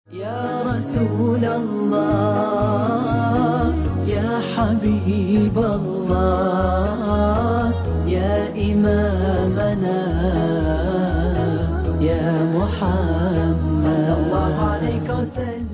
يا رسول الله يا حبيب الله يا إمامنا يا محمد الله عليك وسلم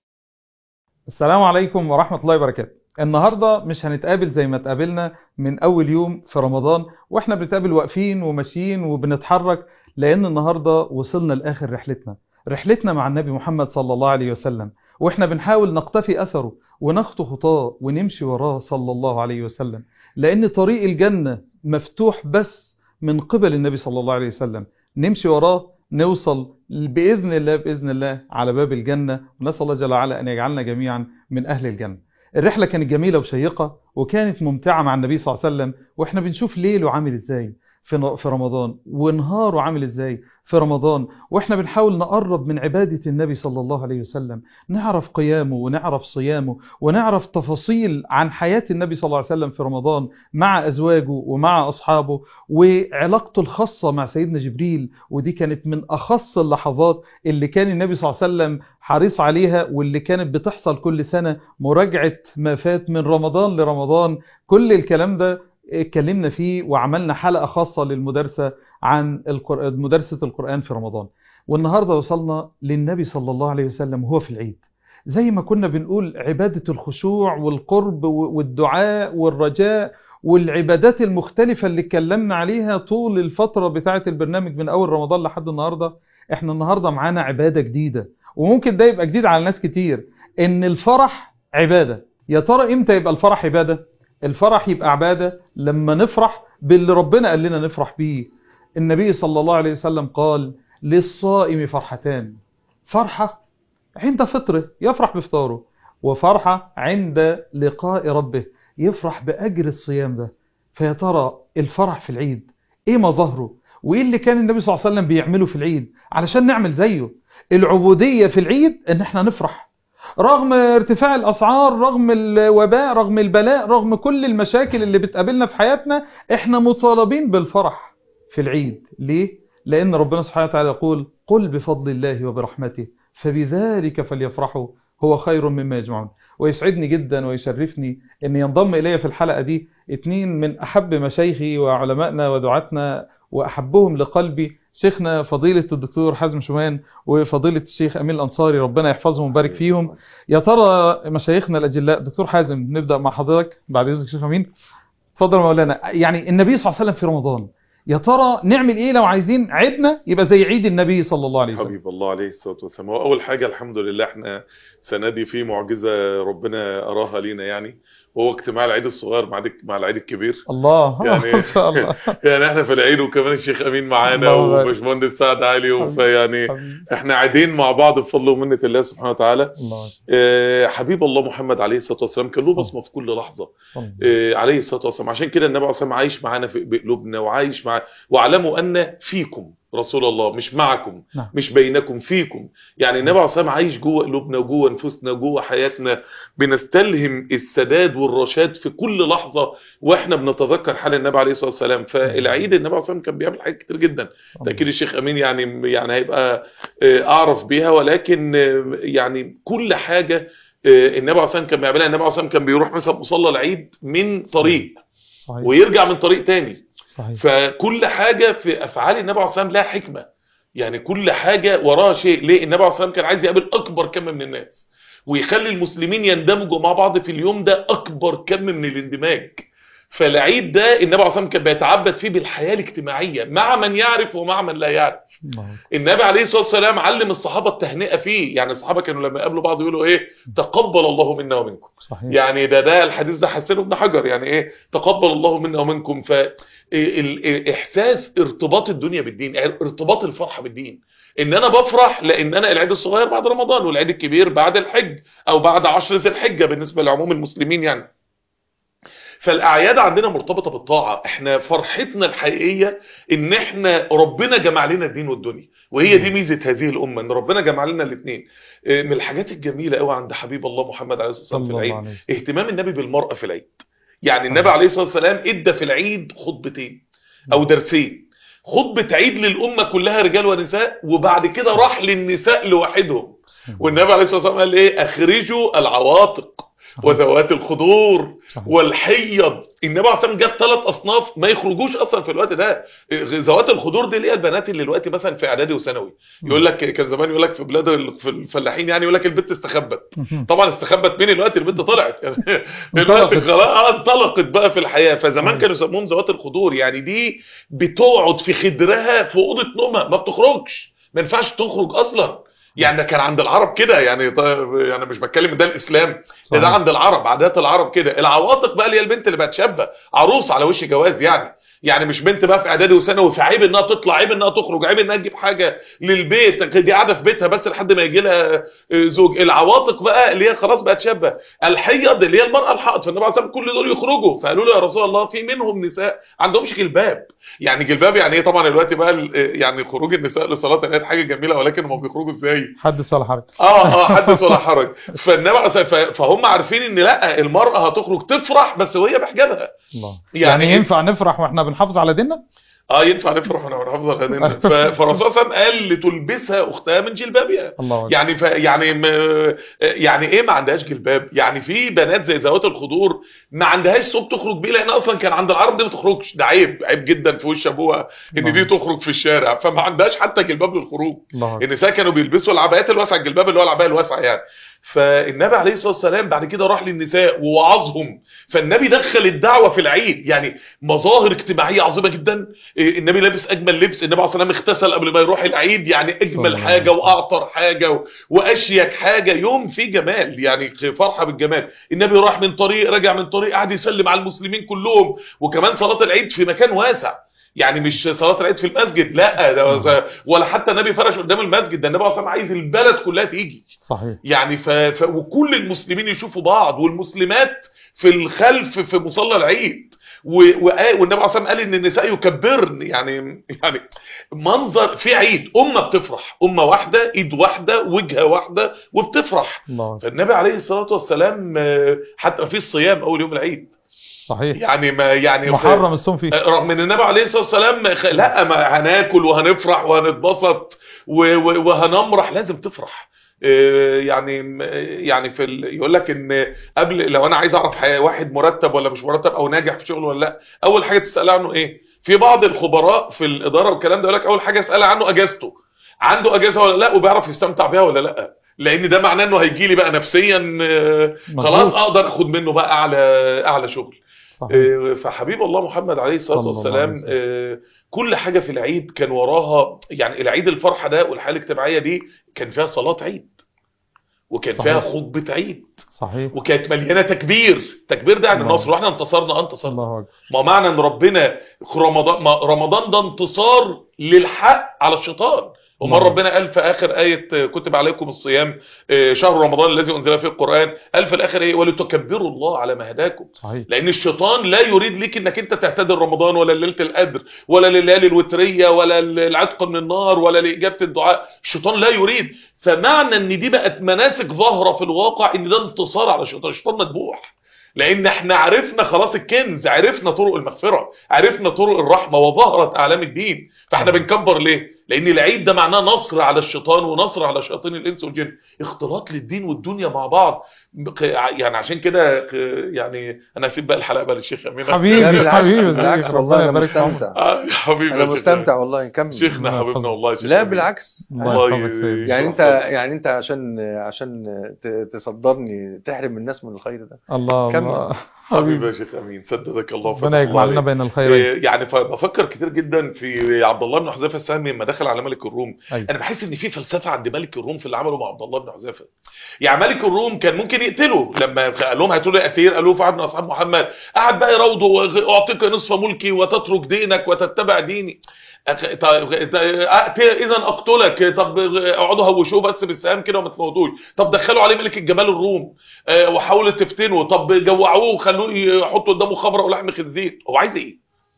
السلام عليكم ورحمة الله وبركاته النهاردة مش هنتقابل زي ما اتقابلنا من أول يوم في رمضان وإحنا بنتقابل واقفين وماشيين وبنتحرك لأن النهاردة وصلنا لآخر رحلتنا رحلتنا مع النبي محمد صلى الله عليه وسلم وإحنا بنحاول نقتفي أثره ونخطو خطاه ونمشي وراه صلى الله عليه وسلم لأن طريق الجنة مفتوح بس من قبل النبي صلى الله عليه وسلم نمشي وراه نوصل بإذن الله بإذن الله على باب الجنة ونسأل الله جل وعلا أن يجعلنا جميعا من أهل الجنة الرحلة كانت جميلة وشيقة وكانت ممتعة مع النبي صلى الله عليه وسلم وإحنا بنشوف ليله عامل إزاي في في رمضان ونهاره عامل إزاي في رمضان وإحنا بنحاول نقرب من عبادة النبي صلى الله عليه وسلم نعرف قيامه ونعرف صيامه ونعرف تفاصيل عن حياة النبي صلى الله عليه وسلم في رمضان مع أزواجه ومع أصحابه وعلاقته الخاصة مع سيدنا جبريل ودي كانت من أخص اللحظات اللي كان النبي صلى الله عليه وسلم حريص عليها واللي كانت بتحصل كل سنة مراجعة ما فات من رمضان لرمضان كل الكلام ده اتكلمنا فيه وعملنا حلقة خاصة للمدرسة عن القر- مدرسة القرآن في رمضان والنهاردة وصلنا للنبي صلى الله عليه وسلم وهو في العيد زي ما كنا بنقول عبادة الخشوع والقرب والدعاء والرجاء والعبادات المختلفة اللي اتكلمنا عليها طول الفترة بتاعة البرنامج من أول رمضان لحد النهاردة احنا النهاردة معانا عبادة جديدة وممكن ده يبقى جديد على ناس كتير ان الفرح عبادة يا ترى امتى يبقى الفرح عبادة الفرح يبقى عبادة لما نفرح باللي ربنا قال لنا نفرح بيه النبي صلى الله عليه وسلم قال للصائم فرحتان فرحة عند فطره يفرح بفطاره وفرحة عند لقاء ربه يفرح بأجر الصيام ده فيا ترى الفرح في العيد ايه مظاهره وايه اللي كان النبي صلى الله عليه وسلم بيعمله في العيد علشان نعمل زيه العبودية في العيد ان احنا نفرح رغم ارتفاع الأسعار رغم الوباء رغم البلاء رغم كل المشاكل اللي بتقابلنا في حياتنا احنا مطالبين بالفرح في العيد ليه؟ لأن ربنا سبحانه وتعالى يقول قل بفضل الله وبرحمته فبذلك فليفرحوا هو خير مما يجمعون ويسعدني جدا ويشرفني ان ينضم الي في الحلقة دي اتنين من احب مشايخي وعلمائنا ودعاتنا واحبهم لقلبي شيخنا فضيلة الدكتور حازم شومان وفضيلة الشيخ امين الانصاري ربنا يحفظهم ويبارك فيهم يا ترى مشايخنا الاجلاء دكتور حازم نبدا مع حضرتك بعد اذنك شيخ امين اتفضل يا مولانا يعني النبي صلى الله عليه وسلم في رمضان يا ترى نعمل ايه لو عايزين عيدنا يبقى زي عيد النبي صلى الله عليه وسلم حبيب الله عليه الصلاة والسلام هو أول حاجة الحمد لله احنا سنة دي في معجزة ربنا أراها لينا يعني وهو اجتماع العيد الصغير مع ديك- مع العيد الكبير الله يعني ما شاء الله يعني احنا في العيد وكمان الشيخ أمين معانا الله يبارك. وباشمهندس سعد علي حبيبي. فيعني حبيبي. احنا عيدين مع بعض بفضل ومنة الله سبحانه وتعالى الله آه، حبيب الله محمد عليه الصلاة والسلام كان له بصمة في كل لحظة الله. آه، عليه الصلاة والسلام عشان كده النبي عليه الصلاة والسلام عايش معانا في بقلوبنا وعايش مع واعلموا أن فيكم رسول الله مش معكم نعم. مش بينكم فيكم يعني النبي عليه الصلاة والسلام عايش جوه قلوبنا وجوه نفوسنا وجوه حياتنا بنستلهم السداد والرشاد في كل لحظة واحنا بنتذكر حال النبي عليه الصلاة والسلام فالعيد النبي عليه الصلاة والسلام كان بيعمل حاجات كتير جدا تأكيد الشيخ أمين يعني يعني هيبقى آه، أعرف بيها ولكن آه، يعني كل حاجة آه، النبي عليه الصلاة والسلام كان بيعملها النبي عليه الصلاة والسلام كان بيروح مثلا مصلى العيد من طريق صحيح ويرجع من طريق تاني صحيح فكل حاجة في أفعال النبي عليه الصلاة والسلام لها حكمة يعني كل حاجة وراها شيء ليه النبي عليه الصلاة والسلام كان عايز يقابل أكبر كم من الناس ويخلي المسلمين يندمجوا مع بعض في اليوم ده أكبر كم من الاندماج فالعيد ده النبي عليه الصلاة والسلام كان بيتعبد فيه بالحياة الاجتماعية مع من يعرف ومع من لا يعرف الله النبي عليه الصلاة والسلام علم الصحابة التهنئة فيه يعني الصحابة كانوا لما يقابلوا بعض يقولوا ايه تقبل الله منا ومنكم صحيح يعني ده ده الحديث ده حسنه ابن حجر يعني ايه تقبل الله منا ومنكم ف ال- ال- احساس ارتباط الدنيا بالدين ارتباط الفرحه بالدين ان انا بفرح لان انا العيد الصغير بعد رمضان والعيد الكبير بعد الحج او بعد عشر ذي الحجه بالنسبه لعموم المسلمين يعني فالاعياد عندنا مرتبطه بالطاعه احنا فرحتنا الحقيقيه ان احنا ربنا جمع لنا الدين والدنيا وهي دي ميزه هذه الامه ان ربنا جمع لنا الاثنين من الحاجات الجميله قوي عند حبيب الله محمد عليه الصلاه والسلام في صلى الله العيد عليه وسلم. اهتمام النبي بالمرأة في العيد يعني النبي عليه الصلاة والسلام ادى في العيد خطبتين او درسين خطبة عيد للأمة كلها رجال ونساء وبعد كده راح للنساء لوحدهم والنبي عليه الصلاه والسلام قال ايه اخرجوا العواتق وذوات الخضور صحيح. والحيض النبي عليه الصلاه والسلام جاب ثلاث اصناف ما يخرجوش اصلا في الوقت ده ذوات الخضور دي اللي هي البنات اللي دلوقتي مثلا في اعدادي وثانوي يقول لك كان زمان يقول لك في بلاد ال- في الفلاحين يعني يقول لك البنت استخبت طبعا استخبت مين الوقت البنت طلعت يعني دلوقتي انطلقت. خلاص آه، انطلقت بقى في الحياه فزمان صحيح. كانوا يسموهم ذوات الخضور يعني دي بتقعد في خدرها في اوضه نومها ما بتخرجش ما ينفعش تخرج اصلا يعني ده كان عند العرب كده يعني طيب يعني مش بتكلم ده الاسلام ده, ده صحيح. عند العرب عادات العرب كده العواتق بقى اللي هي البنت اللي بقت شابه عروس على وش جواز يعني يعني مش بنت بقى في اعدادي وثانوي في عيب انها تطلع عيب انها تخرج عيب انها تجيب حاجه للبيت دي قاعده في بيتها بس لحد ما يجي لها آه، زوج العواتق بقى اللي هي خلاص بقت شابه الحيض اللي هي المراه الحائض فالنبي عليه الصلاه والسلام كل دول يخرجوا فقالوا له يا رسول الله في منهم نساء عندهمش جلباب يعني جلباب يعني ايه طبعا دلوقتي بقى ال- يعني خروج النساء للصلاه كانت حاجه جميله ولكن هم بيخرجوا ازاي حدث ولا حرج اه اه حدث ولا حرج فالنبي عليه الصلاة- ف- فهم عارفين ان لا المراه هتخرج تفرح بس وهي بحجابها الله يعني يعني, إيه؟ ينفع نفرح واحنا بنحافظ على ديننا اه ينفع نفرح ونحن نحافظ على هدينا ف- فالرسول صلى الله عليه وسلم قال لتلبسها اختها من جلبابها الله أكبر. يعني ف يعني م... يعني ايه ما عندهاش جلباب يعني في بنات زي ذوات الخضور ما عندهاش ثوب تخرج بيه لان اصلا كان عند العرب دي ما تخرجش ده عيب عيب جدا في وش ابوها ان دي تخرج في الشارع فما عندهاش حتى جلباب للخروج الله أكبر. النساء كانوا بيلبسوا العبايات الواسعه الجلباب اللي هو العبايه الواسعه يعني فالنبي عليه الصلاه والسلام بعد كده راح للنساء ووعظهم فالنبي دخل الدعوه في العيد يعني مظاهر اجتماعيه عظيمه جدا إيه، النبي لابس اجمل لبس النبي عليه الصلاه والسلام اغتسل قبل ما يروح العيد يعني صلى اجمل الله حاجه عليه وسلم. واعطر حاجه و- واشيك حاجه يوم فيه جمال يعني فرحه بالجمال النبي راح من طريق رجع من طريق قعد يسلم على المسلمين كلهم وكمان صلاه العيد في مكان واسع يعني مش صلاه العيد في المسجد لا ده ولا حتى النبي فرش قدام المسجد ده النبي اصلا عايز البلد كلها تيجي صحيح يعني ف... ف... وكل المسلمين يشوفوا بعض والمسلمات في الخلف في مصلى العيد و... و... والنبي عليه الصلاه والسلام قال ان النساء يكبرن يعني يعني منظر في عيد امه بتفرح امه واحده ايد واحده وجهه واحده وبتفرح الله أكبر. فالنبي عليه الصلاه والسلام آه، حتى في الصيام اول يوم العيد صحيح يعني ما يعني محرم الصوم فيه رغم ان النبي عليه الصلاه والسلام خ- لا ما هناكل وهنفرح وهنتبسط و- و- وهنمرح لازم تفرح آه، يعني يعني في ال... يقول لك ان قبل لو انا عايز اعرف حي- واحد مرتب ولا مش مرتب او ناجح في شغله ولا لا اول حاجه تسال عنه ايه في بعض الخبراء في الاداره والكلام ده يقول لك اول حاجه اسال عنه اجازته عنده اجازه ولا لا وبيعرف يستمتع بيها ولا لا لان ده معناه انه هيجي لي بقى نفسيا آه، مظبوط. خلاص اقدر اخد منه بقى اعلى اعلى شغل صحيح آه، فحبيب الله محمد عليه الصلاة صلى الله عليه والسلام وسلم. آه، كل حاجة في العيد كان وراها يعني العيد الفرحة ده والحالة الاجتماعية دي كان فيها صلاة عيد وكان صحيح. فيها خطبة عيد صحيح وكانت مليانة تكبير تكبير ده يعني الله. النصر واحنا انتصرنا اه انتصرنا الله أكبر. ما معنى ان ربنا رمضان ما رمضان ده انتصار للحق على الشيطان ومر نعم. ربنا قال في اخر ايه آه، كتب عليكم الصيام آه، شهر رمضان الذي انزل فيه القران قال في الاخر ايه ولتكبروا الله على ما هداكم صحيح لان الشيطان لا يريد ليك انك انت تهتدي رمضان ولا ليله القدر ولا لليالي الوتريه ولا العتق من النار ولا لاجابه الدعاء الشيطان لا يريد فمعنى ان دي بقت مناسك ظاهره في الواقع ان ده انتصار على الشيطان الشيطان مذبوح لان احنا عرفنا خلاص الكنز عرفنا طرق المغفره عرفنا طرق الرحمه وظهرت اعلام الدين فاحنا صحيح. بنكبر ليه لان العيد ده معناه نصر على الشيطان ونصر على شياطين الانس والجن اختلاط للدين والدنيا مع بعض يعني عشان كده يعني انا هسيب بقى الحلقه بقى للشيخ امين حبيبي. لا بالعكس حبيبي، بالعكس ازيك؟ والله ربنا انا يبارك في عمرك. مستمتع آه، يا حبيبي انا يا شيخ مستمتع والله نكمل شيخنا الله حبيبنا يحفظك. والله يا شيخ لا أمين. بالعكس الله الله يحفظك سيدي. يعني انت يحفظك. يعني انت عشان عشان ت- تصدرني تحرم الناس من الخير ده الله كمل. الله حبيبي يا شيخ امين سددك الله وفتح ربنا الله يجمعنا عليك. بين الخيرين إيه، يعني ف- بفكر كتير جدا في عبد الله بن حذيفه السهمي لما دخل على ملك الروم أيوة. انا بحس ان في فلسفه عند ملك الروم في اللي عمله مع عبد الله بن حذيفه يعني ملك الروم كان ممكن يقتله لما قال لهم هاتوا لي اسير قالوا فعل من اصحاب محمد قعد بقى يراوده اعطيك نصف ملكي وتترك دينك وتتبع ديني أخ- طيب أ- اذا اقتلك طب اقعدوا هوشوه بس بالسهام كده وما تموتوش طب دخلوا عليه ملك الجمال الروم آه، وحاولوا تفتنوا طب جوعوه وخلوه يحطوا قدامه خمره ولحم خنزير هو عايز ايه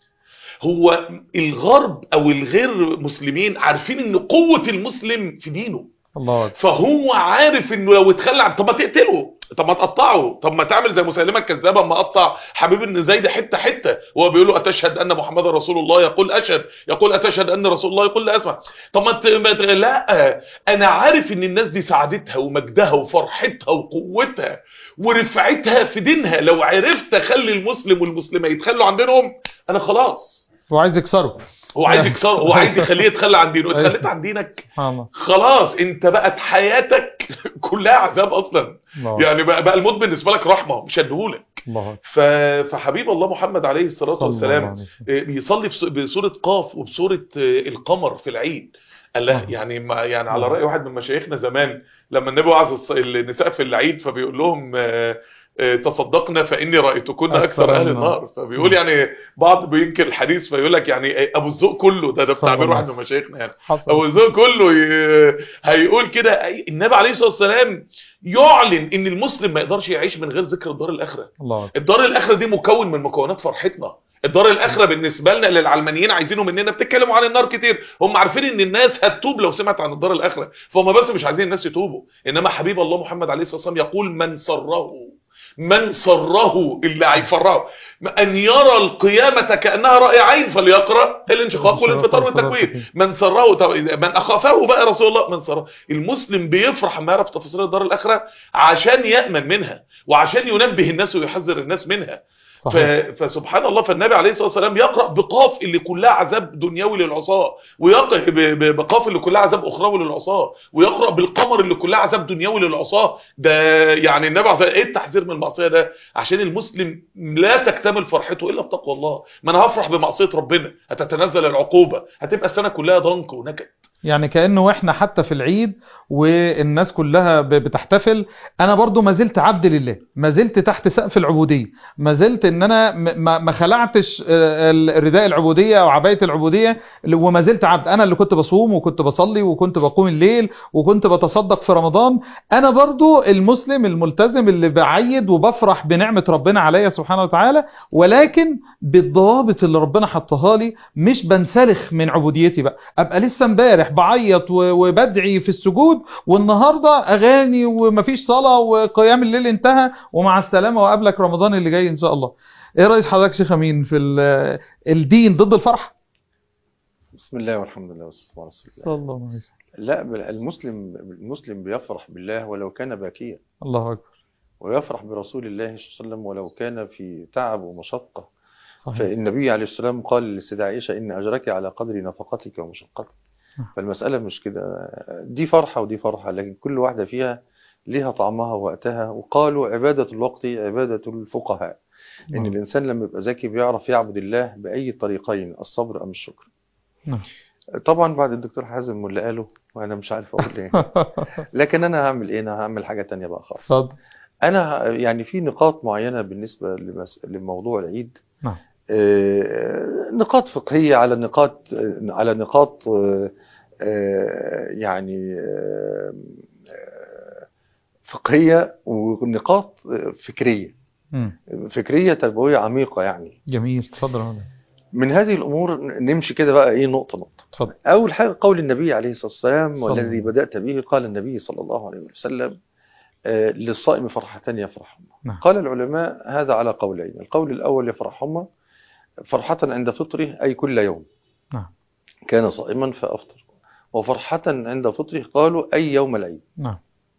هو الغرب او الغير مسلمين عارفين ان قوة المسلم في دينه الله أكبر. فهو عارف انه لو اتخلى عن طب ما تقتله طب ما تقطعه طب ما تعمل زي مسيلمه الكذاب اما قطع حبيب بن زيد حته حته وهو بيقول له اتشهد ان محمد رسول الله يقول اشهد يقول اتشهد ان رسول الله يقول لا اسمع طب ما ت- ما ت- لا انا عارف ان الناس دي سعادتها ومجدها وفرحتها وقوتها ورفعتها في دينها لو عرفت اخلي المسلم والمسلمه يتخلوا عن دينهم انا خلاص وعايز يكسره هو عايز يكسره هو عايز يخليه يتخلى عن دينه اتخليت عن دينك سبحان الله خلاص انت بقت حياتك كلها عذاب اصلا الله يعني بقى, بقى الموت بالنسبه لك رحمه مش هديهولك الله أكبر. ف... فحبيب الله محمد عليه الصلاه صلى الله والسلام عليه وسلم. آه، بيصلي في س- بسوره قاف وبسوره آه، القمر في العيد قال له آه. يعني ما يعني على آه. راي واحد من مشايخنا زمان لما النبي وعظ الص- النساء في العيد فبيقول لهم آه، آه، تصدقنا فاني رايتكن أكثر اكثر اهل النار. النار فبيقول يعني بعض بينكر الحديث فيقول لك يعني آه، ابو الذوق كله ده ده صلى بتعبير الله واحد عليه من مشايخنا يعني حصل ابو الذوق كله ي... هيقول كده أي- النبي عليه الصلاه والسلام يعلن ان المسلم ما يقدرش يعيش من غير ذكر الدار الاخره الله أكبر. الدار الاخره دي مكون من مكونات فرحتنا الدار الاخره بالنسبه لنا للعلمانيين عايزينه مننا بتتكلموا عن النار كتير هم عارفين ان الناس هتتوب لو سمعت عن الدار الاخره فهم بس مش عايزين الناس يتوبوا انما حبيب الله محمد عليه الصلاه والسلام يقول من سره من سره اللي هيفرحه ان يرى القيامه كانها راي عين فليقرا الانشقاق والانفطار والتكوين من سره طب من اخافه بقى رسول الله من سره المسلم بيفرح ما يعرف تفاصيل الدار الاخره عشان يامن منها وعشان ينبه الناس ويحذر الناس منها ف... صحيح. فسبحان الله فالنبي عليه الصلاه والسلام يقرا بقاف اللي كلها عذاب دنيوي للعصاه ويقرا ب... ب... بقاف اللي كلها عذاب اخروي للعصاه ويقرا بالقمر اللي كلها عذاب دنيوي للعصاه ده يعني النبي عليه ايه التحذير من المعصيه ده عشان المسلم لا تكتمل فرحته الا بتقوى الله ما انا هفرح بمعصيه ربنا هتتنزل العقوبه هتبقى السنه كلها ضنك ونكد يعني كأنه واحنا حتى في العيد والناس كلها ب- بتحتفل انا برضو ما زلت عبد لله ما زلت تحت سقف العبودية ما زلت ان انا م- ما ما خلعتش آه، ال- رداء العبودية او عباية العبودية وما زلت عبد انا اللي كنت بصوم وكنت بصلي وكنت بقوم الليل وكنت بتصدق في رمضان انا برضو المسلم الملتزم اللي بعيد وبفرح بنعمة ربنا عليا سبحانه وتعالى ولكن بالضوابط اللي ربنا حطها لي مش بنسلخ من عبوديتي بقى ابقى لسه امبارح بعيط و- وبدعي في السجود والنهارده اغاني ومفيش صلاه وقيام الليل انتهى ومع السلامه وقابلك رمضان اللي جاي ان شاء الله ايه راي حضرتك شيخ امين في ال- الدين ضد الفرح بسم الله والحمد لله والصلاة على رسول الله صلى الله عليه وسلم لا بل المسلم المسلم بيفرح بالله ولو كان باكيا الله اكبر ويفرح برسول الله صلى الله عليه وسلم ولو كان في تعب ومشقة صحيح فالنبي عليه السلام قال للسيدة عائشة إن أجرك على قدر نفقتك ومشقتك نعم. فالمسألة مش كده دي فرحة ودي فرحة لكن كل واحدة فيها ليها طعمها ووقتها وقالوا عبادة الوقت عبادة الفقهاء إن نعم. الإنسان لما يبقى ذكي بيعرف يعبد الله بأي طريقين الصبر أم الشكر نعم. طبعا بعد الدكتور حازم واللي قاله وأنا مش عارف أقول إيه لكن أنا هعمل إيه أنا هعمل حاجة تانية بقى خالص اتفضل أنا ه- يعني في نقاط معينة بالنسبة لمس... لموضوع العيد نعم. آه، نقاط فقهية على نقاط على نقاط آه، آه، يعني آه، آه، فقهية ونقاط آه، فكرية مم. فكرية تربوية عميقة يعني جميل اتفضل يا مولانا. من هذه الأمور نمشي كده بقى إيه نقطة نقطة اتفضل أول حاجة قول النبي عليه الصلاة والسلام صلى والذي الله. بدأت به قال النبي صلى الله عليه وسلم آه، للصائم فرحتان يفرحهما نعم. قال العلماء هذا على قولين القول الأول يفرحهما فرحة عند فطره أي كل يوم نعم. كان صائما فأفطر وفرحة عند فطره قالوا أي يوم العيد نعم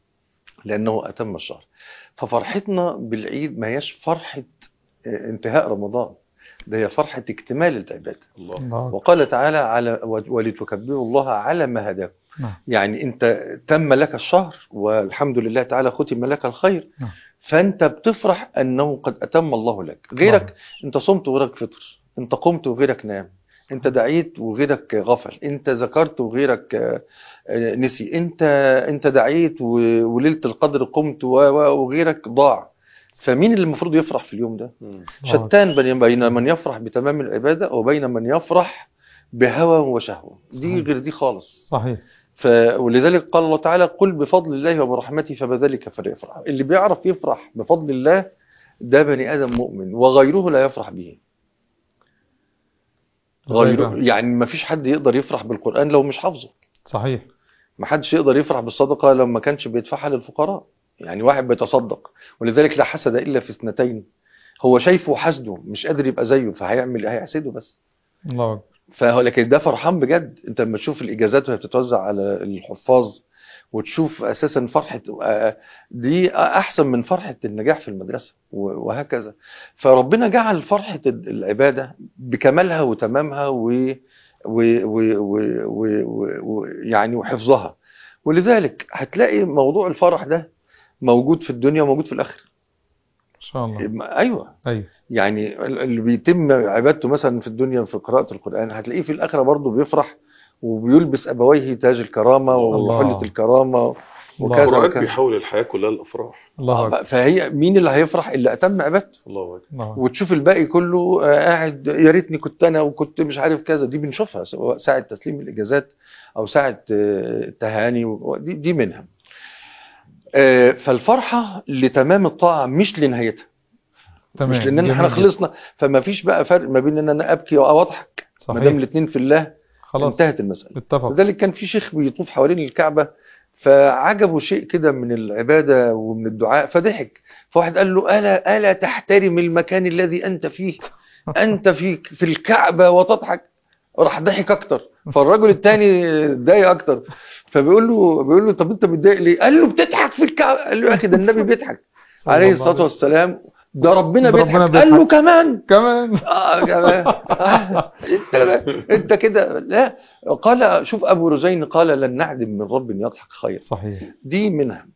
لأنه أتم الشهر ففرحتنا بالعيد ما هيش فرحة آه، انتهاء رمضان ده هي فرحة اكتمال العبادة الله الله أكبر. وقال تعالى على ولتكبروا الله على ما هداكم نعم يعني انت تم لك الشهر والحمد لله تعالى ختم لك الخير نعم. فانت بتفرح انه قد اتم الله لك غيرك انت صمت وغيرك فطر انت قمت وغيرك نام انت دعيت وغيرك غفل انت ذكرت وغيرك آه، آه، نسي انت انت دعيت و- وليله القدر قمت و- و- وغيرك ضاع فمين اللي المفروض يفرح في اليوم ده مم. الله شتان بين بين من يفرح بتمام العباده وبين من يفرح بهوى وشهوه دي صحيح. غير دي خالص صحيح ف... ولذلك قال الله تعالى قل بفضل الله وبرحمته فبذلك فليفرح اللي بيعرف يفرح بفضل الله ده بني آدم مؤمن وغيره لا يفرح به غيره غيره. يعني ما فيش حد يقدر يفرح بالقرآن لو مش حافظه صحيح ما حدش يقدر يفرح بالصدقة لو ما كانش بيدفعها للفقراء يعني واحد بيتصدق ولذلك لا حسد الا في اثنتين هو شايفه حسده مش قادر يبقى زيه فهيعمل هيحسده بس الله أكبر فهو لكن ده فرحان بجد انت لما تشوف الاجازات وهي بتتوزع على الحفاظ وتشوف اساسا فرحه آه، دي احسن من فرحه النجاح في المدرسه و- وهكذا فربنا جعل فرحه العباده بكمالها وتمامها و و و و و و و يعني وحفظها ولذلك هتلاقي موضوع الفرح ده موجود في الدنيا وموجود في الاخره إن شاء الله ايوه أيوه يعني اللي بيتم عبادته مثلا في الدنيا في قراءة القرآن هتلاقيه في الآخرة برضه بيفرح وبيلبس أبويه تاج الكرامة الله. وحلة الكرامة وكذا القرآن وكذا بيحول الحياة كلها للأفراح الله أكبر فهي مين اللي هيفرح اللي أتم عبادته الله أكبر الله أكبر. وتشوف الباقي كله آه، قاعد يا ريتني كنت أنا وكنت مش عارف كذا دي بنشوفها سواء ساعة تسليم الإجازات أو ساعة آه، التهاني و- دي, دي منها آه، فالفرحة لتمام الطاعة مش لنهايتها تمام مش لان احنا جميل خلصنا فما فيش بقى فرق ما بين ان انا ابكي او اضحك ما صحيح دام الاثنين في الله خلاص انتهت المساله اتفق لذلك كان في شيخ بيطوف حوالين الكعبه فعجبه شيء كده من العباده ومن الدعاء فضحك فواحد قال له الا الا تحترم المكان الذي انت فيه انت في في الكعبه وتضحك راح ضحك اكتر فالرجل الثاني اتضايق اكتر فبيقول له بيقول له طب انت متضايق ليه؟ قال له بتضحك في الكعبه قال له يا اخي ده النبي بيضحك صلى عليه الله الصلاه والسلام ده ربنا ده بيضحك ربنا قال له بيضحك. كمان كمان اه كمان آه، انت انت كده لا قال شوف ابو رزين قال لن نعدم من رب يضحك خير صحيح دي منها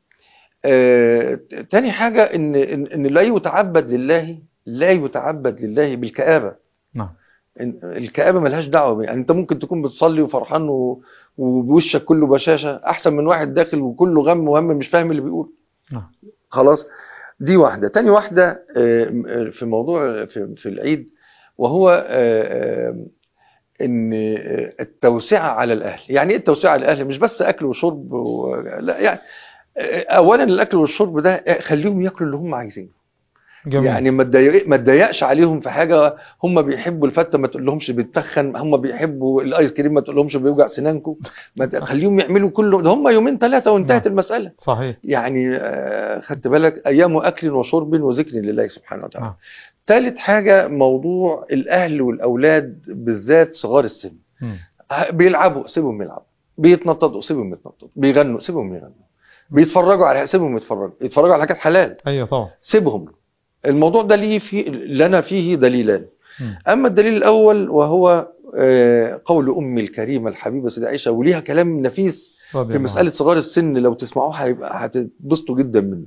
آه تاني حاجه ان ان إن لا يتعبد لله لا يتعبد لله بالكآبه نعم إن- الكآبه ملهاش دعوه بيه. يعني انت ممكن تكون بتصلي وفرحان و... وبوشك كله بشاشه احسن من واحد داخل وكله غم وهم مش فاهم اللي بيقول نعم خلاص دي واحدة تاني واحدة آه، في موضوع في, في العيد وهو آه، آه، ان آه، التوسعة على الاهل يعني ايه التوسعة على الاهل مش بس اكل وشرب و... لا يعني آه، اولا الاكل والشرب ده آه، خليهم ياكلوا اللي هم عايزينه جميل يعني ما تضايق ما تضايقش عليهم في حاجه هم بيحبوا الفته ما تقول لهمش بتتخن هم بيحبوا الايس كريم ما تقول لهمش بيوجع سنانكم ما ت- خليهم يعملوا كله ده هم يومين ثلاثه وانتهت نعم. المساله صحيح يعني آه، خدت بالك ايام اكل وشرب وذكر لله سبحانه وتعالى نعم. ثالث حاجه موضوع الاهل والاولاد بالذات صغار السن مم. ه- بيلعبوا سيبهم يلعبوا بيتنططوا سيبهم يتنططوا بيغنوا سيبهم يغنوا بيتفرجوا على سيبهم يتفرجوا يتفرجوا على حاجات حلال ايوه طبعا سيبهم الموضوع ده ليه في لنا فيه دليلان مم. اما الدليل الاول وهو آه، قول امي الكريمه الحبيبه سيدة عائشه وليها كلام نفيس رضي في الله مساله صغار السن لو تسمعوه هيبقى هتتبسطوا جدا منه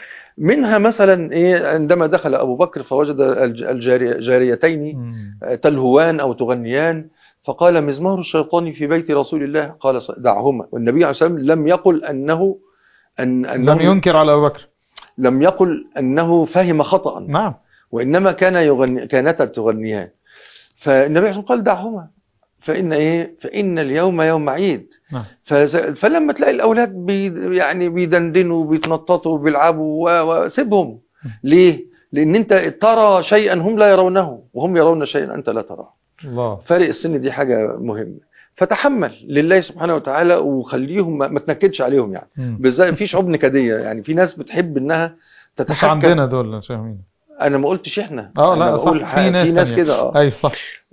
منها مثلا ايه عندما دخل ابو بكر فوجد الج- الجاري- جاريتين مم. آه، تلهوان او تغنيان فقال مزمار الشيطان في بيت رسول الله قال ص- دعهما والنبي عليه الصلاه والسلام لم يقل انه ان انه لم ينكر على ابو بكر لم يقل انه فهم خطأ نعم وانما كان يغني كانتا تغنيان فالنبي عليه الصلاه والسلام قال دعهما فان ايه فان اليوم يوم عيد نعم فز- فلما تلاقي الاولاد بي يعني بيدندنوا وبيتنططوا وبيلعبوا و- وسيبهم ليه لان انت ترى شيئا هم لا يرونه وهم يرون شيئا انت لا تراه الله فارق السن دي حاجه مهمه فتحمل لله سبحانه وتعالى وخليهم ما ما تنكدش عليهم يعني مم. بالذات في شعوب نكديه يعني في ناس بتحب انها مش تتحكم عندنا دول يا شيخ مين انا ما قلتش احنا اه أنا لا بقول صح ح- في ناس في ناس تانية. كده اه ايوه صح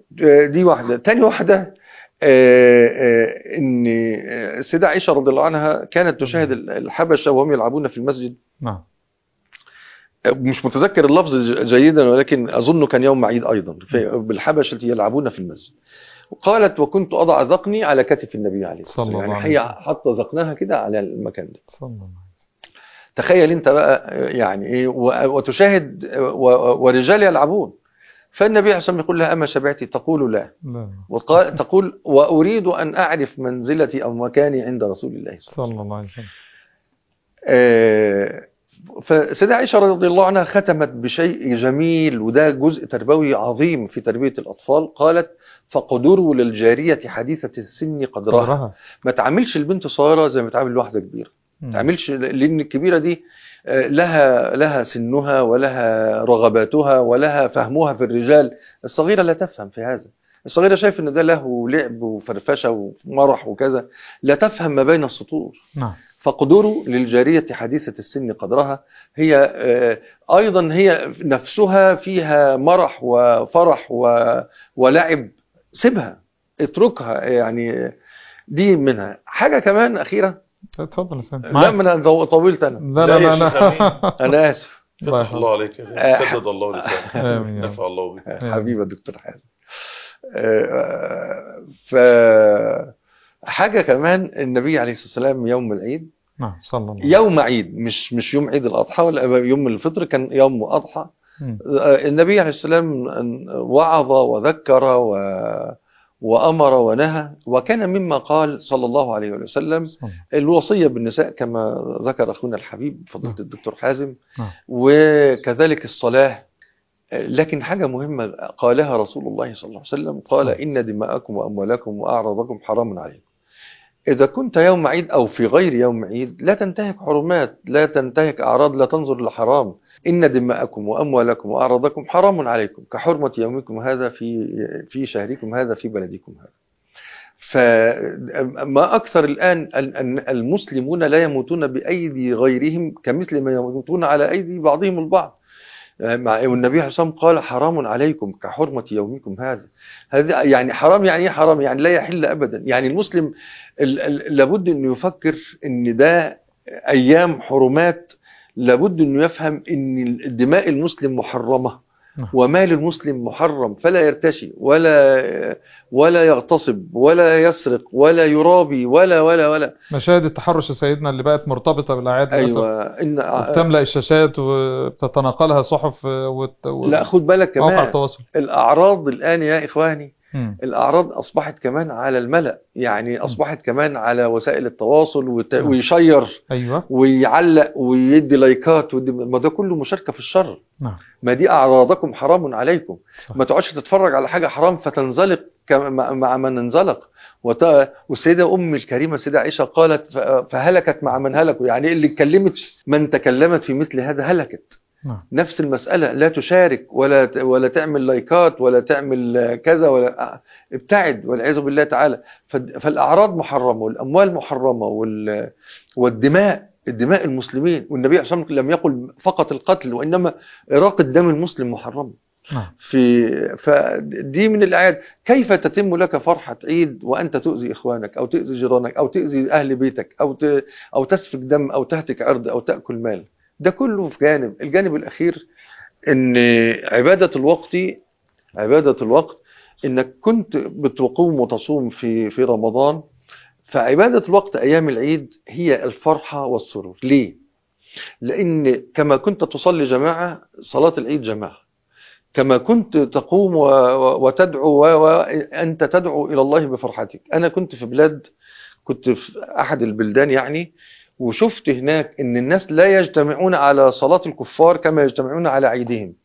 دي واحده تاني واحده آه، آه، ان آه، السيده عائشه رضي الله عنها كانت تشاهد الحبشه وهم يلعبون في المسجد نعم آه، مش متذكر اللفظ ج- جيدا ولكن اظنه كان يوم عيد ايضا في- بالحبشه يلعبون في المسجد قالت وكنت اضع ذقني على كتف النبي عليه الصلاه صلى والسلام الله يعني عليه هي حاطه ذقنها كده على المكان ده صلى الله عليه وسلم. تخيل انت بقى يعني ايه و- وتشاهد و- ورجال يلعبون فالنبي عليه الصلاه والسلام يقول لها اما شبعتي تقول لا لا وقال تقول واريد ان اعرف منزلتي او مكاني عند رسول الله صلى الله عليه وسلم صلى الله عليه وسلم آه، فسيدة عائشة رضي الله عنها ختمت بشيء جميل وده جزء تربوي عظيم في تربية الأطفال قالت فقدروا للجارية حديثة السن قدرها قدرها ما تعاملش البنت صغيرة زي ما تعامل واحدة كبيرة مم. ما تعاملش لأن الكبيرة دي آه، لها لها سنها ولها رغباتها ولها فهمها في الرجال الصغيرة لا تفهم في هذا الصغيرة شايف ان ده لهو ولعب وفرفشة ومرح وكذا لا تفهم ما بين السطور نعم فقدروا للجارية حديثة السن قدرها هي آه، أيضا هي نفسها فيها مرح وفرح و- ولعب سيبها اتركها يعني دي منها حاجة كمان أخيرة اتفضل يا سيدي لا ما أنا ضو- طولت أنا لا لا لا يا لا شيخ أمين. لا أنا آسف الله فتح الله عليك آه، سدد الله لسانك آمين يا رب. نفع الله بك حبيبي دكتور حازم آه، ف حاجة كمان النبي عليه الصلاة والسلام يوم العيد نعم صلى الله عليه يوم عيد مش مش يوم عيد الأضحى ولا يوم الفطر كان يوم أضحى مم. النبي عليه السلام وعظ وذكر و وأمر ونهى وكان مما قال صلى الله عليه وسلم صلى الله. الوصية بالنساء كما ذكر أخونا الحبيب فضيلة نعم. الدكتور حازم نعم. وكذلك الصلاة لكن حاجة مهمة قالها رسول الله صلى الله عليه وسلم قال نعم. إن دماءكم وأموالكم وأعراضكم حرام عليكم إذا كنت يوم عيد أو في غير يوم عيد لا تنتهك حرمات لا تنتهك أعراض لا تنظر لحرام إن دماءكم وأموالكم وأعراضكم حرام عليكم كحرمة يومكم هذا في في شهركم هذا في بلدكم هذا فما أكثر الآن ال- ال- المسلمون لا يموتون بأيدي غيرهم كمثل ما يموتون على أيدي بعضهم البعض مع والنبي عليه الصلاة والسلام قال حرام عليكم كحرمة يومكم هذا هذا يعني حرام يعني ايه حرام يعني لا يحل أبدا يعني المسلم ال- ال- لابد أنه يفكر أن ده أيام حرمات لابد أنه يفهم أن دماء المسلم محرمة نعم. ومال المسلم محرم فلا يرتشي ولا ولا يغتصب ولا يسرق ولا يرابي ولا ولا ولا مشاهد التحرش يا سيدنا اللي بقت مرتبطة بالأعياد للأسف. ايوه ان وبتملأ الشاشات وبتتناقلها صحف وت... و- لا خد بالك مواقع كمان التواصل الاعراض الان يا اخواني مم. الأعراض أصبحت كمان على الملأ يعني أصبحت كمان على وسائل التواصل وت- نعم. ويشير أيوه ويعلق ويدي لايكات ويدي ما ده كله مشاركة في الشر نعم ما دي أعراضكم حرام عليكم صح. ما تقعدش تتفرج على حاجة حرام فتنزلق كما- مع مع من انزلق وت... والسيدة أم الكريمة السيدة عائشة قالت ف- فهلكت مع من هلكوا يعني اللي اتكلمت من تكلمت في مثل هذا هلكت نعم نفس المسألة لا تشارك ولا ت- ولا تعمل لايكات ولا تعمل كذا ولا ابتعد والعياذ بالله تعالى فد- فالأعراض محرمة والأموال محرمة وال والدماء الدماء المسلمين والنبي عليه الصلاة والسلام لم يقل فقط القتل وإنما إراقة دم المسلم محرمة نعم في فدي من الآيات كيف تتم لك فرحة عيد وأنت تؤذي إخوانك أو تؤذي جيرانك أو تؤذي أهل بيتك أو ت... أو تسفك دم أو تهتك عرض أو تأكل مال ده كله في جانب الجانب الأخير إن عبادة الوقت عبادة الوقت إنك كنت بتقوم وتصوم في في رمضان فعبادة الوقت أيام العيد هي الفرحة والسرور ليه؟ لأن كما كنت تصلي جماعة صلاة العيد جماعة كما كنت تقوم و- و- وتدعو و- وأنت تدعو إلى الله بفرحتك أنا كنت في بلاد كنت في أحد البلدان يعني وشفت هناك أن الناس لا يجتمعون على صلاة الكفار كما يجتمعون على عيدهم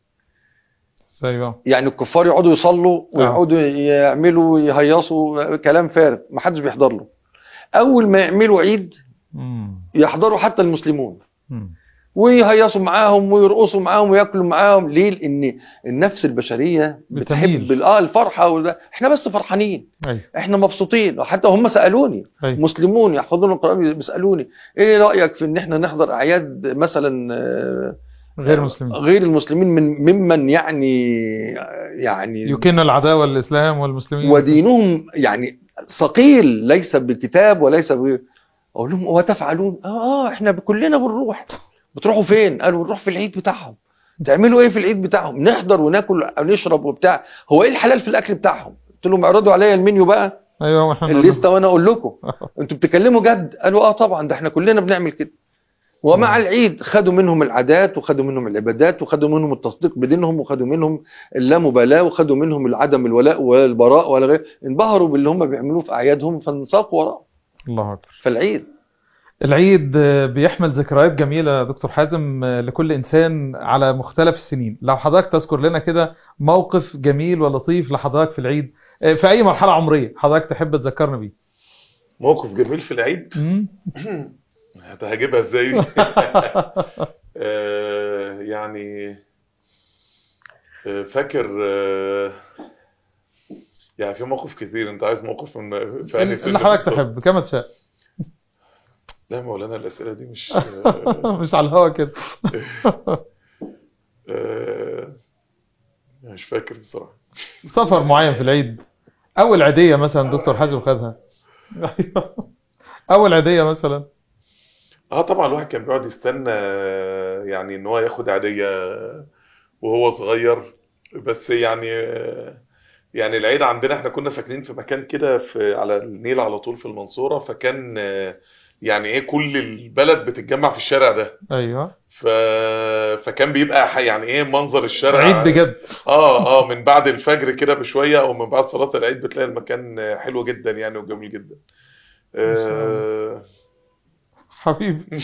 أيوه يعني الكفار يقعدوا يصلوا ويقعدوا يعملوا يهيصوا كلام فارغ ما حدش بيحضر له أول ما يعملوا عيد مم. يحضروا حتى المسلمون مم. ويهيصوا معاهم ويرقصوا معاهم وياكلوا معاهم ليه لان النفس البشريه بتميل. بتحب ال- اه الفرحه وده احنا بس فرحانين أيوه احنا مبسوطين وحتى هم سالوني أيوه مسلمون يحفظون القران بيسالوني ايه رايك في ان احنا نحضر اعياد مثلا آه، غير مسلمين غير المسلمين من ممن يعني يعني يكن العداوة للإسلام والمسلمين ودينهم يعني ثقيل ليس بكتاب وليس ب اقول لهم وتفعلون اه اه احنا كلنا بنروح بتروحوا فين قالوا بنروح في العيد بتاعهم تعملوا ايه في العيد بتاعهم نحضر وناكل ونشرب وبتاع هو ايه الحلال في الاكل بتاعهم قلت لهم اعرضوا عليا المنيو بقى أيوه واحنا نقول الليسته وانا اقول لكم انتوا بتتكلموا جد قالوا اه طبعا ده احنا كلنا بنعمل كده ومع مم. العيد خدوا منهم العادات وخدوا منهم العبادات وخدوا منهم التصديق بدينهم وخدوا منهم اللامبالاه وخدوا منهم عدم الولاء ولا البراء ولا غير انبهروا باللي هم بيعملوه في اعيادهم فانساقوا وراء الله أكبر فالعيد العيد آه، بيحمل ذكريات جميلة يا دكتور حازم آه، لكل إنسان على مختلف السنين لو حضرتك تذكر لنا كده موقف جميل ولطيف لحضرتك في العيد آه، في أي مرحلة عمرية حضرتك تحب تذكرنا بيه موقف جميل في العيد مم. هجيبها ازاي آه، يعني آه، فاكر آه، يعني في موقف كتير انت عايز موقف من في أنهي سن اللي حضرتك بالظبط؟ تحب كما تشاء لا مولانا الأسئلة دي مش مش على الهوا كده آه، مش فاكر بصراحة سفر معين في العيد اول عيديه مثلا دكتور حازم خدها أيوة. اول عيديه مثلا اه طبعا الواحد كان بيقعد يستنى يعني ان هو ياخد عادية وهو صغير بس يعني يعني العيد عندنا احنا كنا ساكنين في مكان كده في على النيل على طول في المنصورة فكان يعني ايه كل البلد بتتجمع في الشارع ده ايوه ف... فكان بيبقى ح- يعني ايه منظر الشارع عيد بجد اه اه من بعد الفجر كده بشوية او من بعد صلاة العيد بتلاقي المكان حلو جدا يعني وجميل جدا آه حبيبي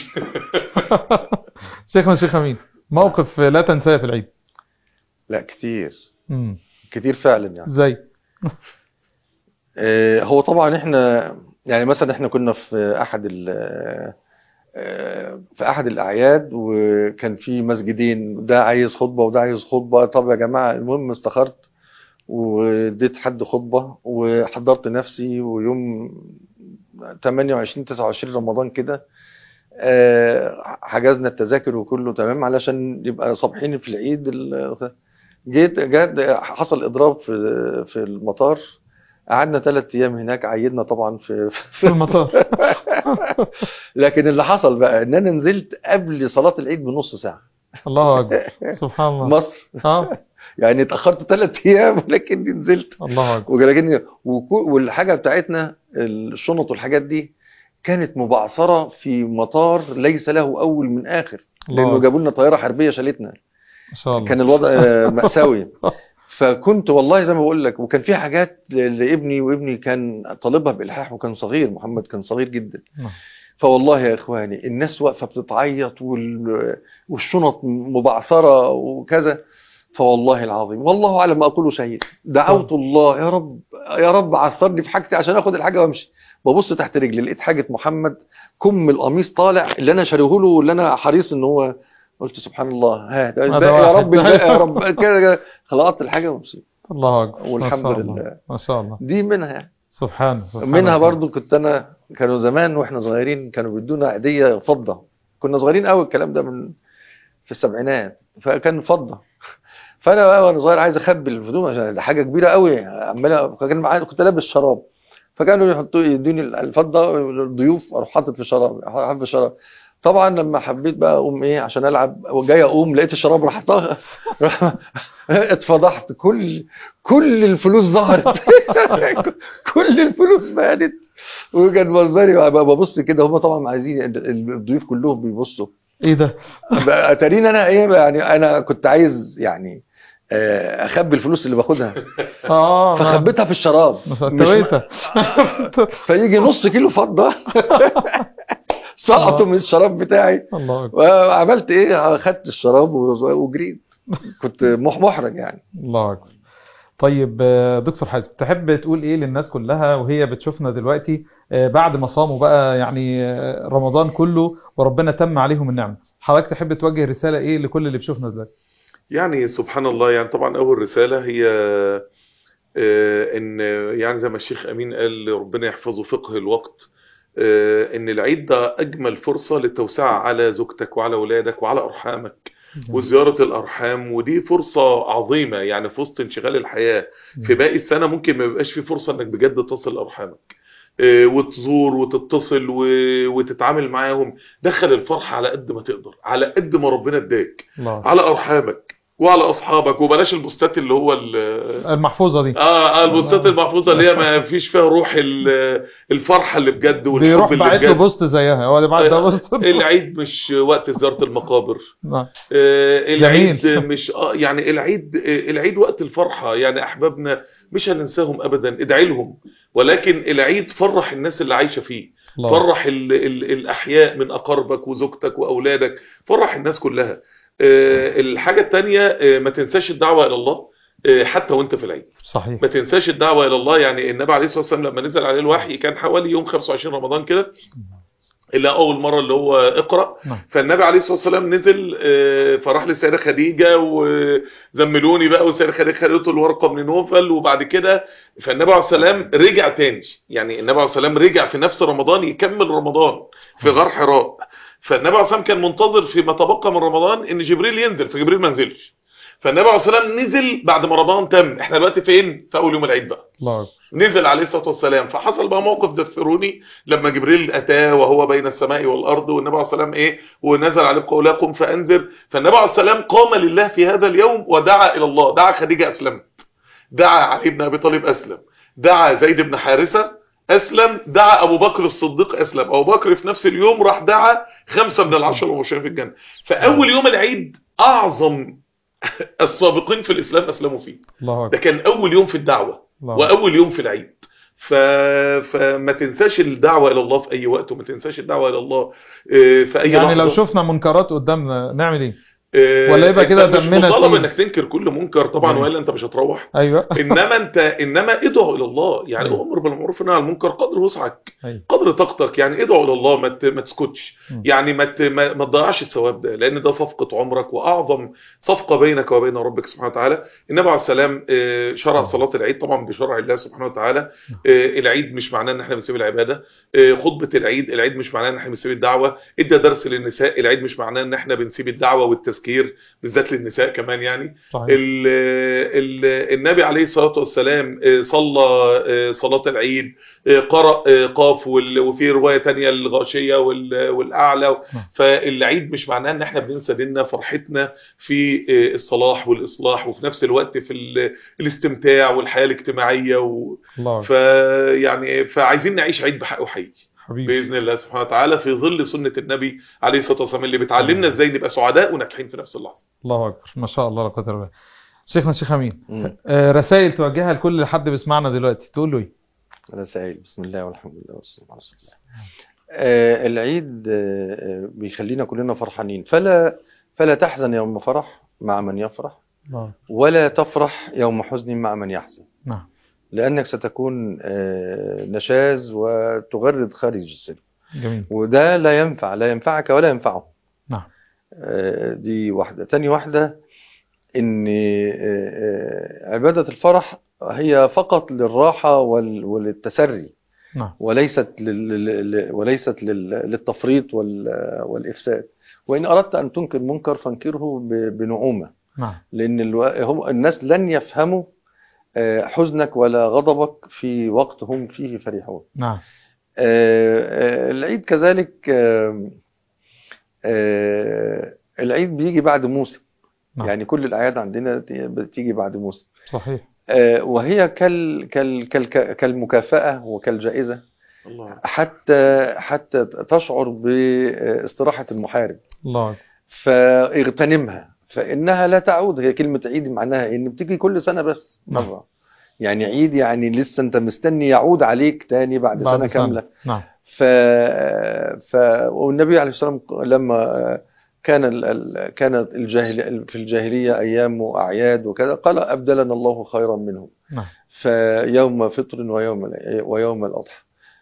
شيخنا الشيخ امين موقف لا تنساه في العيد لا كتير امم كتير فعلا يعني ازاي آه، هو طبعا احنا يعني مثلا احنا كنا في احد ال آه، في احد الاعياد وكان في مسجدين ده عايز خطبه وده عايز خطبه طب يا جماعه المهم استخرت واديت حد خطبه وحضرت نفسي ويوم 28 29 رمضان كده آه، حجزنا التذاكر وكله تمام علشان يبقى صابحين في العيد ال- جيت جات حصل اضراب في في المطار قعدنا ثلاث ايام هناك عيدنا طبعا في, في المطار لكن اللي حصل بقى ان انا نزلت قبل صلاه العيد بنص ساعه الله اكبر سبحان الله مصر اه يعني اتاخرت ثلاث ايام ولكني نزلت الله اكبر ولكن وكو- والحاجه بتاعتنا الشنط والحاجات دي كانت مبعثره في مطار ليس له اول من اخر الله لانه أكبر. جابوا لنا طياره حربيه شالتنا ما شاء الله كان الوضع آه، مأساوي فكنت والله زي ما بقول لك وكان في حاجات ل- لابني وابني كان طالبها بإلحاح وكان صغير محمد كان صغير جدا نعم. فوالله يا اخواني الناس واقفه بتتعيط وال- والشنط مبعثره وكذا فوالله العظيم والله اعلم ما اقوله شهيد دعوت الله يا رب يا رب عثرني في حاجتي عشان اخد الحاجه وامشي ببص تحت رجلي لقيت حاجه محمد كم القميص طالع اللي انا شاريه له واللي انا حريص ان هو قلت سبحان الله ها ده هذا الباقي يا واحد. رب الباقي يا رب كده كده خلقت الحاجه ومشيت الله اكبر ما والحمد شاء الله. لله. ما شاء الله دي منها يعني سبحان سبحان منها الله. برضو كنت انا كانوا زمان واحنا صغيرين كانوا بيدونا عيديه فضه كنا صغيرين قوي الكلام ده من في السبعينات فكان فضه فانا بقى وانا صغير عايز اخبي الهدوم عشان ده حاجه كبيره قوي عمال كان معايا كنت لابس شراب فكانوا يحطوا يدوني الفضه الضيوف اروح حاطط في الشراب حاطط في الشراب طبعا لما حبيت بقى اقوم ايه عشان العب وجاي اقوم لقيت الشراب راح طاغ- راح اتفضحت كل كل الفلوس ظهرت كل الفلوس بانت وكان منظري بقى ببص كده هم طبعا عايزين الضيوف كلهم بيبصوا ايه ده بقى اتاريني انا ايه يعني انا كنت عايز يعني آه، اخبي الفلوس اللي باخدها اه فخبيتها في الشراب مش تويته فيجي نص كيلو فضه سقطوا من الشراب بتاعي الله اكبر وعملت ايه اخدت الشراب وجريت كنت مح- محرج يعني الله اكبر طيب آه، دكتور حازم تحب تقول ايه للناس كلها وهي بتشوفنا دلوقتي آه، بعد ما صاموا بقى يعني آه، رمضان كله وربنا تم عليهم النعمة حضرتك تحب توجه رسالة ايه لكل اللي بيشوفنا دلوقتي يعني سبحان الله يعني طبعا أول رسالة هي آه، إن يعني زي ما الشيخ أمين قال ربنا يحفظه فقه الوقت آه، إن العيد ده أجمل فرصة للتوسعة على زوجتك وعلى أولادك وعلى أرحامك وزيارة الأرحام ودي فرصة عظيمة يعني في وسط انشغال الحياة في باقي السنة ممكن ما يبقاش في فرصة إنك بجد تصل أرحامك آه، وتزور وتتصل و- وتتعامل معاهم دخل الفرحة على قد ما تقدر على قد ما ربنا اداك الله على ارحامك وعلى اصحابك وبلاش البوستات اللي هو ال- المحفوظة دي اه اه البوستات المحفوظه اللي هي ما فيش فيها روح ال- الفرحه اللي بجد والحب بيروح اللي باعت له بجد بوست زيها هو اللي بعت ده بوست العيد مش وقت زياره المقابر نعم. آه، العيد جميل. مش اه يعني العيد آه، العيد وقت الفرحه يعني احبابنا مش هننساهم ابدا ادعي لهم ولكن العيد فرح الناس اللي عايشه فيه الله فرح ال ال الأحياء من أقاربك وزوجتك وأولادك فرح الناس كلها آه، الحاجة التانية آه، ما تنساش الدعوة إلى الله آه، حتى وانت في العيد صحيح ما تنساش الدعوة إلى الله يعني النبي عليه الصلاة والسلام لما نزل عليه الوحي كان حوالي يوم 25 رمضان كده اللي اول مره اللي هو اقرا نعم. فالنبي عليه الصلاه والسلام نزل آه، فراح للسيده خديجه وزملوني بقى والسيده خديجه خدته الورقه من نوفل وبعد كده فالنبي عليه الصلاه والسلام رجع تاني يعني النبي عليه الصلاه والسلام رجع في نفس رمضان يكمل رمضان في غار حراء فالنبي عليه الصلاه والسلام كان منتظر فيما تبقى من رمضان ان جبريل ينزل فجبريل ما نزلش فالنبي عليه الصلاه والسلام نزل بعد ما رمضان تم احنا دلوقتي فين في اول يوم العيد بقى الله أكبر نزل عليه الصلاه والسلام فحصل بقى موقف دثروني لما جبريل اتاه وهو بين السماء والارض والنبي عليه الصلاه والسلام ايه ونزل عليه قوله قم فانذر فالنبي عليه الصلاه والسلام قام لله في هذا اليوم ودعا الى الله دعا خديجه اسلمت دعا علي بن ابي طالب اسلم دعا زيد بن حارثه اسلم دعا ابو بكر الصديق اسلم ابو بكر في نفس اليوم راح دعا خمسه من العشر المبشرين في الجنه فاول يوم العيد اعظم السابقين في الاسلام اسلموا فيه الله ده أكبر كان اول يوم في الدعوه الله أكبر. واول يوم في العيد ف... فما تنساش الدعوه الى الله في اي وقت وما تنساش الدعوه الى الله آه، في اي يعني لو لحظة. شفنا منكرات قدامنا نعمل ايه آه، ولا يبقى أنت كده مش دمنا مطالب تقيل. انك تنكر كل منكر طبعا جميل. والا انت مش هتروح ايوه انما انت انما ادعو الى الله يعني أيوة. امر بالمعروف ونهى عن المنكر قدر وسعك أيوة. قدر طاقتك يعني ادعو الى الله ما ت- ما تسكتش م. يعني ما ت- ما ما تضيعش الثواب ده لان ده صفقه عمرك واعظم صفقه بينك وبين ربك سبحانه وتعالى النبي عليه السلام آه، شرع صلاه العيد طبعا بشرع الله سبحانه وتعالى آه، العيد مش معناه ان احنا بنسيب العباده آه، خطبه العيد العيد مش معناه ان احنا بنسيب الدعوه ادى درس للنساء العيد مش معناه ان احنا بنسيب الدعوه والتذكير بالذات للنساء كمان يعني صحيح ال ال النبي عليه الصلاة والسلام آه، صلى آه، صلاة العيد آه، قرأ آه، قاف وال- وفي رواية تانية الغاشية وال- والأعلى نعم. فالعيد مش معناه ان احنا بننسى ديننا فرحتنا في آه، الصلاح والإصلاح وفي نفس الوقت في ال- الاستمتاع والحياة الاجتماعية و... الله أكبر. فيعني فعايزين نعيش عيد بحقه حقيقي حبيبي بإذن الله سبحانه وتعالى في ظل سنة النبي عليه الصلاة والسلام اللي بتعلمنا ازاي نبقى سعداء وناجحين في نفس اللحظة الله اكبر ما شاء الله لا قدر الله شيخنا الشيخ امين مم. آه، رسائل توجهها لكل حد بيسمعنا دلوقتي تقول له ايه رسائل بسم الله والحمد لله والصلاة على رسول الله آه العيد آه آه، بيخلينا كلنا فرحانين فلا فلا تحزن يوم فرح مع من يفرح الله ولا تفرح يوم حزن مع من يحزن نعم لأنك ستكون آه نشاز وتغرد خارج السلم جميل وده لا ينفع لا ينفعك ولا ينفعه نعم آه، دي واحدة تاني واحدة ان آه، آه، عبادة الفرح هي فقط للراحة وال- وللتسري نعم وليست لل... لل- وليست لل... للتفريط وال... والإفساد وإن أردت أن تنكر منكر فانكره ب... بنعومة نعم لأن الو... هم الناس لن يفهموا آه، حزنك ولا غضبك في وقت هم فيه فرحون نعم آه، آه، العيد كذلك آه، آه، العيد بيجي بعد موسم نعم. يعني كل الأعياد عندنا بتيجي بعد موسم صحيح آه، وهي كال كال كال كالمكافأة وكالجائزة الله حتى حتى تشعر باستراحة المحارب الله أكبر. فاغتنمها فإنها لا تعود هي كلمة عيد معناها إن بتيجي كل سنة بس نعم. مرة يعني عيد يعني لسه أنت مستني يعود عليك تاني بعد, بعد سنة كاملة نعم ف... ف... والنبي عليه الصلاة والسلام لما كان ال... ال... كانت الجاهل... في الجاهلية أيام وأعياد وكذا قال أبدلنا الله خيرا منهم نعم فيوم فطر ويوم ويوم الأضحى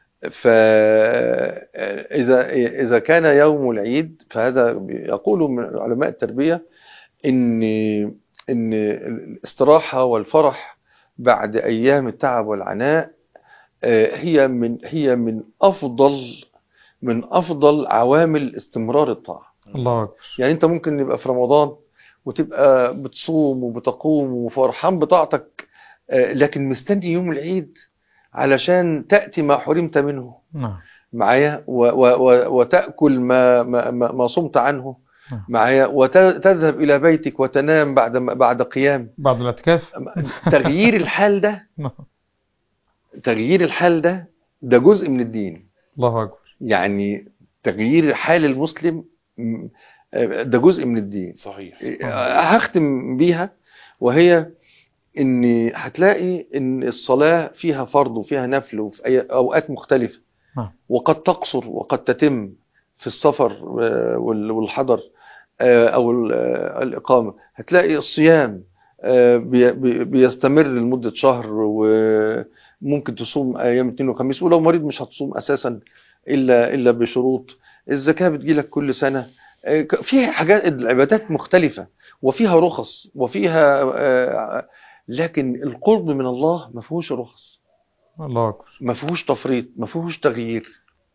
فإذا إذا كان يوم العيد فهذا يقول من علماء التربية إن إن الاستراحة والفرح بعد أيام التعب والعناء آه، هي من هي من أفضل من أفضل عوامل استمرار الطاعة الله أكبر. يعني أنت ممكن يبقى في رمضان وتبقى بتصوم وبتقوم وفرحان بطاعتك آه، لكن مستني يوم العيد علشان تأتي ما حرمت منه نعم معايا و- و- و- وتأكل ما ما ما ما صمت عنه نعم. معايا وتذهب إلى بيتك وتنام بعد بعد قيام بعد الاعتكاف تغيير الحال ده نعم. تغيير الحال ده ده جزء من الدين الله أكبر يعني تغيير حال المسلم م- ده جزء من الدين صحيح هختم بيها وهي ان هتلاقي ان الصلاة فيها فرض وفيها نفل وفي أي اوقات مختلفة نعم. وقد تقصر وقد تتم في السفر آه، وال- والحضر آه، او ال- آه، الاقامة هتلاقي الصيام آه، بي- بي- بيستمر لمدة شهر وممكن تصوم ايام اثنين وخميس ولو مريض مش هتصوم اساسا الا الا بشروط الزكاه بتجيلك كل سنه آه، ك- فيها حاجات العبادات مختلفه وفيها رخص وفيها آه، لكن القرب من الله ما فيهوش رخص الله اكبر ما فيهوش تفريط ما فيهوش تغيير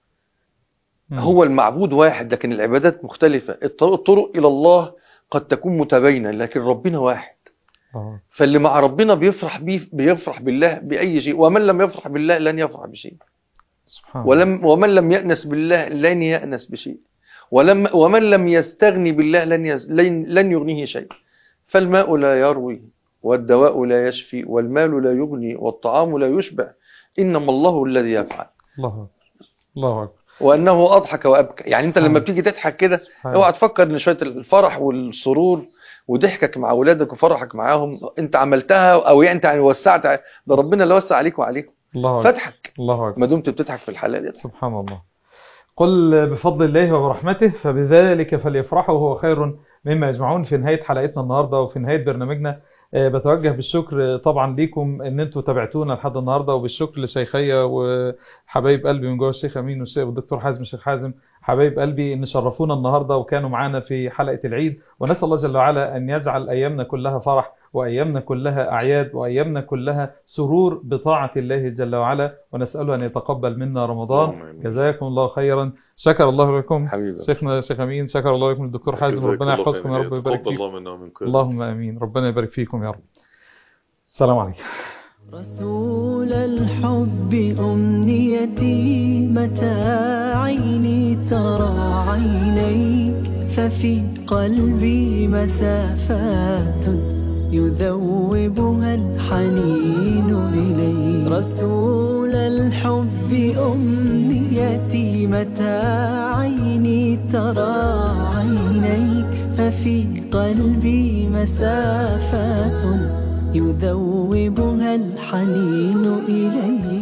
مم. هو المعبود واحد لكن العبادات مختلفة الط- الطرق إلى الله قد تكون متباينة لكن ربنا واحد الله فاللي مع ربنا بيفرح بيه بيفرح بالله بأي شيء ومن لم يفرح بالله لن يفرح بشيء سبحان الله ولم ومن لم يأنس بالله لن يأنس بشيء ولم ومن لم يستغني بالله لن يز لن, لن يغنيه شيء فالماء لا يروي والدواء لا يشفي والمال لا يغني والطعام لا يشبع إنما الله الذي يفعل الله اكبر الله اكبر وأنه أضحك وأبكى يعني أنت لما سبحان. بتيجي تضحك كده سبحان اوعى تفكر ان شويه الفرح والسرور وضحكك مع اولادك وفرحك معاهم انت عملتها او يعني انت يعني وسعت ده ربنا اللي وسع عليك وعليكم الله اكبر فاضحك الله اكبر ما دمت بتضحك في الحلال دي سبحان الله قل بفضل الله وبرحمته فبذلك فليفرحوا هو خير مما يجمعون في نهاية حلقتنا النهاردة وفي نهاية برنامجنا آه، بتوجه بالشكر آه، طبعا ليكم ان انتوا تابعتونا لحد النهارده وبالشكر لشيخية وحبايب قلبي من جوه الشيخ امين والشيخ والدكتور حازم الشيخ حازم حبايب قلبي ان شرفونا النهارده وكانوا معانا في حلقة العيد ونسأل الله جل وعلا ان يجعل ايامنا كلها فرح وايامنا كلها اعياد وايامنا كلها سرور بطاعة الله جل وعلا ونسأله ان يتقبل منا رمضان اللهم آمين. جزاكم الله خيرا شكر الله لكم حبيبي شيخنا شيخ امين شكر الله لكم الدكتور حازم جزاك ربنا الله يحفظكم يا خير. رب ويبارك تقبل فيكم الله منا ومنكم اللهم امين ربنا يبارك فيكم يا رب السلام عليكم رسول الحب أمنيتي متى عيني ترى عينيك ففي قلبي مسافات يذوبها الحنين إليك رسول الحب أمنيتي متى عيني ترى عينيك ففي قلبي مسافات يذوبها الحنين إليك